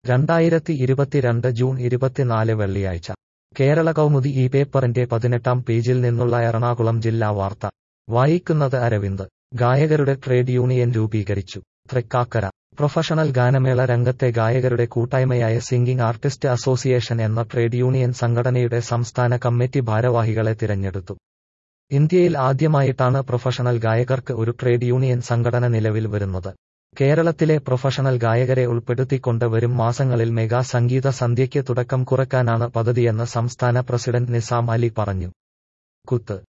രണ്ടായിരത്തി ഇരുപത്തിരണ്ട് ജൂൺ ഇരുപത്തിനാല് വെള്ളിയാഴ്ച കേരള കൗമുദി ഈ പേപ്പറിന്റെ പതിനെട്ടാം പേജിൽ നിന്നുള്ള എറണാകുളം ജില്ലാ വാർത്ത വായിക്കുന്നത് അരവിന്ദ് ഗായകരുടെ ട്രേഡ് യൂണിയൻ രൂപീകരിച്ചു തൃക്കാക്കര പ്രൊഫഷണൽ ഗാനമേള രംഗത്തെ ഗായകരുടെ കൂട്ടായ്മയായ സിംഗിംഗ് ആർട്ടിസ്റ്റ് അസോസിയേഷൻ എന്ന ട്രേഡ് യൂണിയൻ സംഘടനയുടെ സംസ്ഥാന കമ്മിറ്റി ഭാരവാഹികളെ തിരഞ്ഞെടുത്തു ഇന്ത്യയിൽ ആദ്യമായിട്ടാണ് പ്രൊഫഷണൽ ഗായകർക്ക് ഒരു ട്രേഡ് യൂണിയൻ സംഘടന നിലവിൽ വരുന്നത് കേരളത്തിലെ പ്രൊഫഷണൽ ഗായകരെ ഉൾപ്പെടുത്തിക്കൊണ്ട് വരും മാസങ്ങളിൽ മെഗാ സംഗീത സന്ധ്യയ്ക്ക് തുടക്കം കുറിക്കാനാണ് പദ്ധതിയെന്ന് സംസ്ഥാന പ്രസിഡന്റ് നിസാം അലി പറഞ്ഞു കുത്ത്